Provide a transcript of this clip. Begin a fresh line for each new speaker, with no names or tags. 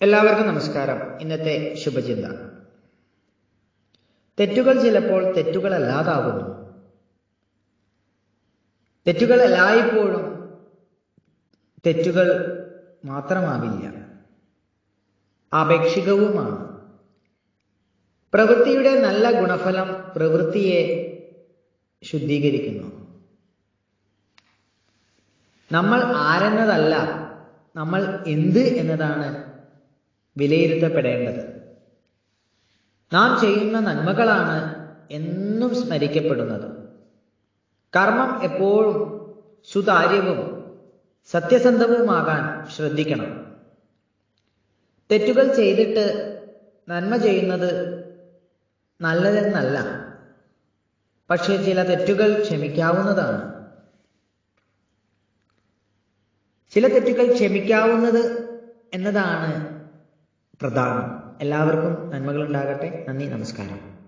എല്ലാവർക്കും നമസ്കാരം ഇന്നത്തെ ശുഭചിന്ത തെറ്റുകൾ ചിലപ്പോൾ തെറ്റുകളല്ലാതാകുന്നു തെറ്റുകൾ എല്ലായ്പ്പോഴും തെറ്റുകൾ മാത്രമാവില്ല ആപേക്ഷികവുമാണ് പ്രവൃത്തിയുടെ നല്ല ഗുണഫലം പ്രവൃത്തിയെ ശുദ്ധീകരിക്കുന്നു നമ്മൾ ആരെന്നതല്ല നമ്മൾ എന്ത് എന്നതാണ് വിലയിരുത്തപ്പെടേണ്ടത് നാം ചെയ്യുന്ന നന്മകളാണ് എന്നും സ്മരിക്കപ്പെടുന്നത് കർമ്മം എപ്പോഴും സുതാര്യവും സത്യസന്ധവുമാകാൻ ശ്രദ്ധിക്കണം തെറ്റുകൾ ചെയ്തിട്ട് നന്മ ചെയ്യുന്നത് നല്ലതെന്നല്ല പക്ഷേ ചില തെറ്റുകൾ ക്ഷമിക്കാവുന്നതാണ് ചില തെറ്റുകൾ ക്ഷമിക്കാവുന്നത് എന്നതാണ് പ്രധാനം എല്ലാവർക്കും നന്മകൾ ഉണ്ടാകട്ടെ നന്ദി നമസ്കാരം